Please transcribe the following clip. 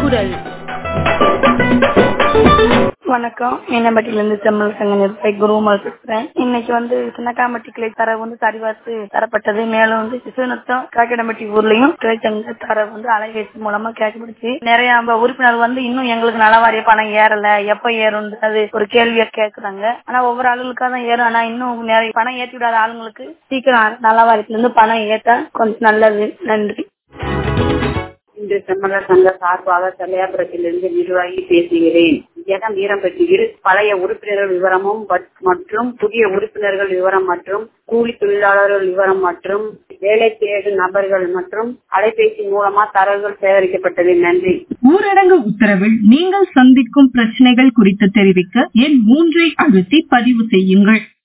குரல் வணக்கம் மீனம்பட்டியில இருந்து செம்மல் சங்க நிர்வாகி குருமல் பேசுறேன் இன்னைக்கு வந்து சின்னக்காம்பட்டி கிளை தர வந்து சரிபார்த்து தரப்பட்டது மேலும் வந்து சிசுநத்தம் காக்கிடம்பட்டி ஊர்லயும் கிளை சங்க தர வந்து அலைபேசி மூலமா கேட்கப்படுச்சு நிறைய நம்ம உறுப்பினர் வந்து இன்னும் எங்களுக்கு நலவாரிய பணம் ஏறல எப்ப ஏறும் அது ஒரு கேள்வியா கேக்குறாங்க ஆனா ஒவ்வொரு ஆளுகளுக்காக தான் ஏறும் ஆனா இன்னும் நிறைய பணம் ஏற்றி விடாத ஆளுங்களுக்கு சீக்கிரம் நலவாரியத்துல இருந்து பணம் ஏத்த கொஞ்சம் நல்லது நன்றி இன்று செம்மலர் சங்க சார்பாக தலையாபுரத்திலிருந்து நிர்வாகி பேசுகிறேன் இடம் வீரம்பட்டியில் பழைய உறுப்பினர்கள் விவரமும் பட்- மற்றும் புதிய உறுப்பினர்கள் விவரம் மற்றும் கூலி தொழிலாளர்கள் விவரம் மற்றும் வேலை தேடும் நபர்கள் மற்றும் அலைபேசி மூலமா தரவுகள் சேகரிக்கப்பட்டது நன்றி ஊரடங்கு உத்தரவில் நீங்கள் சந்திக்கும் பிரச்சனைகள் குறித்து தெரிவிக்க எண் மூன்றை அழுத்தி பதிவு செய்யுங்கள்